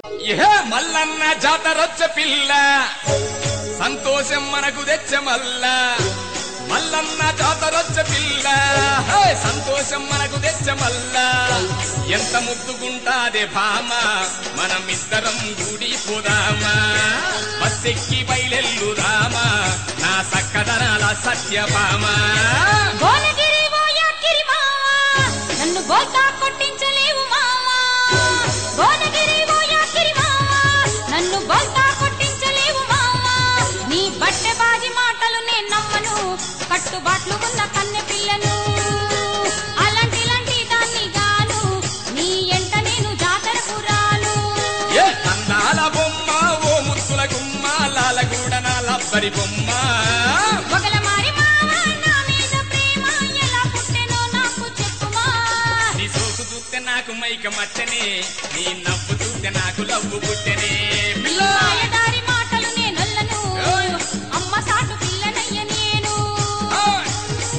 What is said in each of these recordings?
ఇహ మల్లన్న జాతరొచ్చ పిల్ల సంతోషం మనకు తెచ్చ మల్ల మల్లన్న జాతరొచ్చ పిల్ల హే, సంతోషం మనకు తెచ్చ మల్ల ఎంత ముద్దుగుంటాదే భామ మనమిద్దరం గుడి పోదామా బస్సెక్కి బయలెల్లుదామా నా సక్కదనాల సత్యభామ భువనగిరి ఓ యాకిరి మావా నన్ను బోల్తా కొట్టించలేవు మావా భువనగిరి ఓ యాకిరి మావా నన్ను బోల్తా కొట్టించలేవు మావా నీ బట్టె బాజి మాటలు నేను నమ్మను కట్టుబాట్లు ఉన్న కన్నె పిల్లను అలాంటి లాంటి దాన్ని గాను నీ ఎంట నేను జాతరకు రాను ఏ అందాల బొమ్మ ఓ ముత్తుల గుమ్మ లాలగూడ నా లబ్బరి బొమ్మ ఒకల మారి మావా నా మీద ప్రేమ ఎలా పుట్టెనో నాకు చెప్పుమా నీ సోకు చూస్తే నాకు మైక మచ్చనే నీ నవ్వు చూస్తే నాకు లవ్వు పుట్టనే నీ పిల్ల మాయదారి మాటలు నేనొల్లను ఓయ్. అమ్మ సాటు పిల్లనయ్య నేను ఓయ్.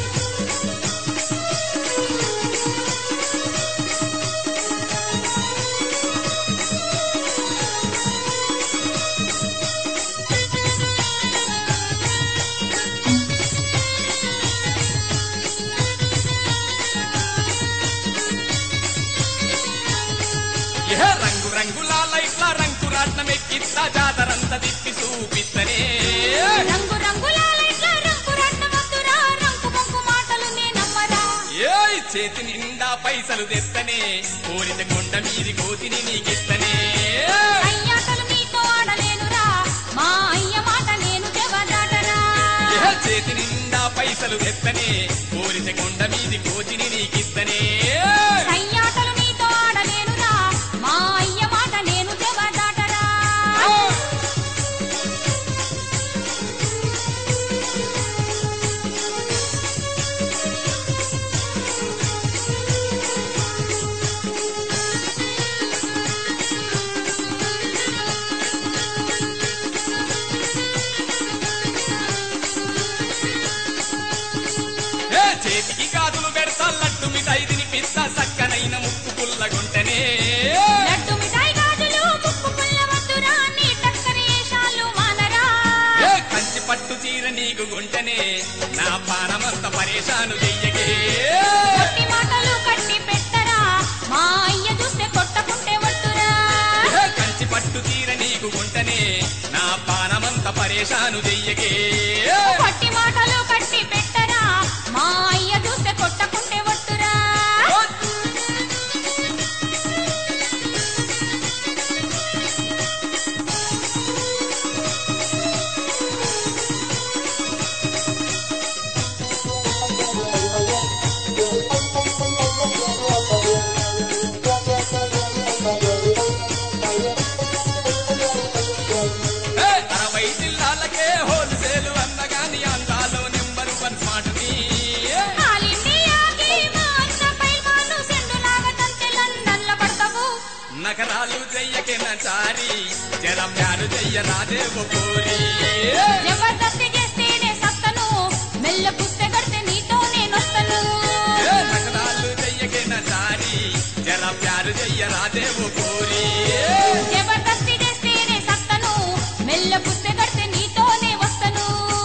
ఏ రంగు రంగుల లైట్ల రంగు రాట్నం ఎక్కిస్తా జాతరంతా తిప్పి చూపిస్తనే రంగు రంగుల లైట్ల రంగు రత్నమంతురా రంగు పొంగు మాటలు నేనమ్మరా ఏయ్ చేతి నిండా పైసలు తెస్తనే కోరిత కొండ మీది కోతిని నీకిస్తనే అయ్యాటలు నీతో ఆడలేనురా మా అయ్య మాట నేను చెవదాటరా ఏ చేతి నిండా పైసలు తెస్తనే కోరిత కొండ మీది కోతిని నీకిస్తనే అయ్యాటలు నీతో ఆడలేనురా మా అయ్య మాట నేను చెవదాటరా ఏ చేతికి గాజులు పెడతా లడ్డు మిఠాయి తినిపిస్తా సక్కనైన ముక్కు పుల్లగుంటనే లడ్డు మిఠాయి గాజులు ముక్కు పుల్ల వద్దురా నీ టక్కరి ఏషాలు మానరా ఏ కంచి పట్టు చీర నీకు గుంటనే నా పానమంత పరేషాను చెయ్యకే కొట్టి మాటలు కట్టి పెట్టరా మా అయ్య చూస్తే కొట్టకుంటే వట్టురా ఏ కంచి పట్టు చీర నీకు గుంటనే నా పానమంత పరేషాను చెయ్యకే కొట్టి మాటలు కట్టి పెట్టరా మా అయ్య చూస్తే కొట్టకుంటే వట్టురా ఏ అరవై జిల్లాలకే హోల్సేలు అందగాని అందాలో నెంబర్ వన్ స్మార్ట్ని ఆల్ ఇండియాకి మా అన్న పైల్వాను సెండులాగా తంతె లండన్ల పడతావు నగరాలు చెయ్యకే నచారి జర ప్యారు చెయ్య రాదేవు కోరి జబర్దస్తి చేస్తేనే సత్తను మెల్ల పుస్తె కడితే నీతో నేనొస్తను ఏ నగరాలు చెయ్యకే నచారి జర ప్యారు చెయ్య రాదేవు కోరి జబర్దస్తి చేస్తేనే సత్తను మెల్ల పుస్తె కడితే నీతోనే వస్తను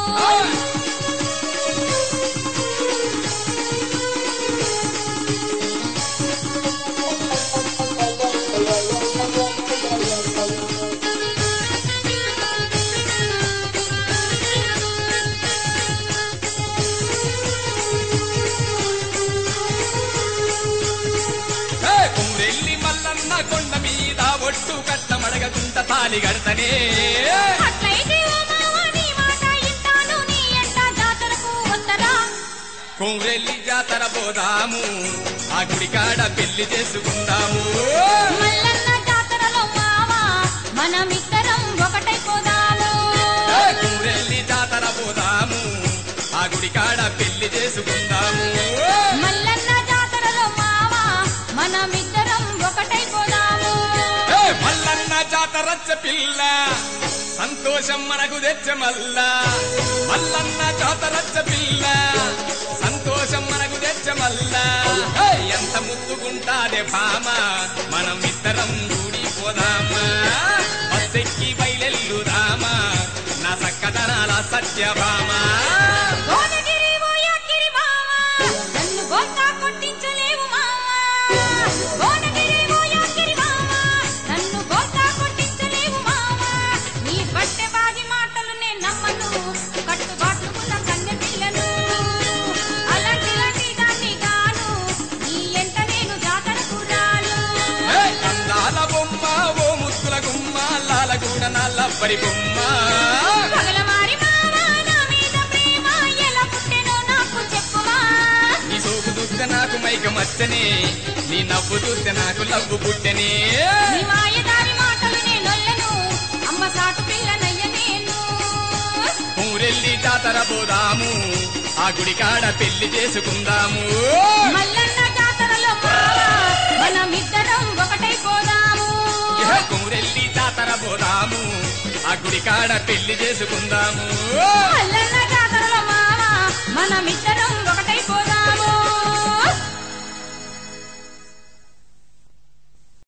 ఏ కుమ్రెల్లి మల్లన్న కొండ మీద ఒట్టు కట్టమడగకుంట తాలి గడతనే అట్లయితే ఓ మావ నీ మాట ఇంటాను నీ ఎంట జాతరకు వస్తరా కుమ్రెల్లి జాతర పోదాము ఆ గుడికాడ పెళ్లి చేసుకుందాము మల్లన్న జాతరలో మావ మనమిద్దరం ఒకటైపోదాము ఏ కుమ్రెల్లి జాతర పోదాము ఆ గుడికాడ పెళ్లి చేసుకుందాము మల్లన్న జాతరలో మావ మనమిద్దరం ఒకటైపోదాము ఏ మల్లన్న జాతరచ్చ పిల్ల సంతోషం మనకు తెచ్చ మల్ల మల్లన్న జాతరచ్చ పిల్ల సంతోషం మనకు తెచ్చ మల్ల ఏ, ఎంత ముద్దుగుంటాదే భామ మనం ఇద్దరం కూడిపోదామా సత్యభామ భువనగిరి ఓయాకిరి మావా నన్ను బోల్తా కొట్టించలేవు మావా భువనగిరి ఓయాకిరి మావా నన్ను బోల్తా కొట్టించలేవు మావా నీ బట్టె బాజి మాటలు నేను నమ్మను కట్టుబాట్లు ఉన్న కన్నె పిల్లను అలాంటి లాంటి దాన్ని గాను నీ ఎంట నేను జాతరకు రాను ఏ అందాల బొమ్మ ఓ ముత్తుల గుమ్మ లాలగూడ నల్లబ్బరి బొమ్మ పగలమారి మావా నా మీద ప్రేమ ఎలా పుట్టెనో నాకు చెప్పువా నీ సోకు చూస్తే నాకు మైక మచ్చనే నీ నవ్వు చూస్తే నాకు లవ్వు పుట్టెనే నీ మాయదారి మాటలు నేనొల్లను అమ్మ సాటు పిల్లనయ్య నేను ఊరెళ్ళి జాతర పోదాము ఆ గుడి కాడ పెళ్లి చేసుకుందాము మల్లన్న జాతరలో మావా మనమిద్దరం ఒకటైపోదాము ఏ ఊరెళ్ళి జాతర పోదాము ఆ గుడి కాడ పెళ్లి చేసుకుందాము మల్లన్న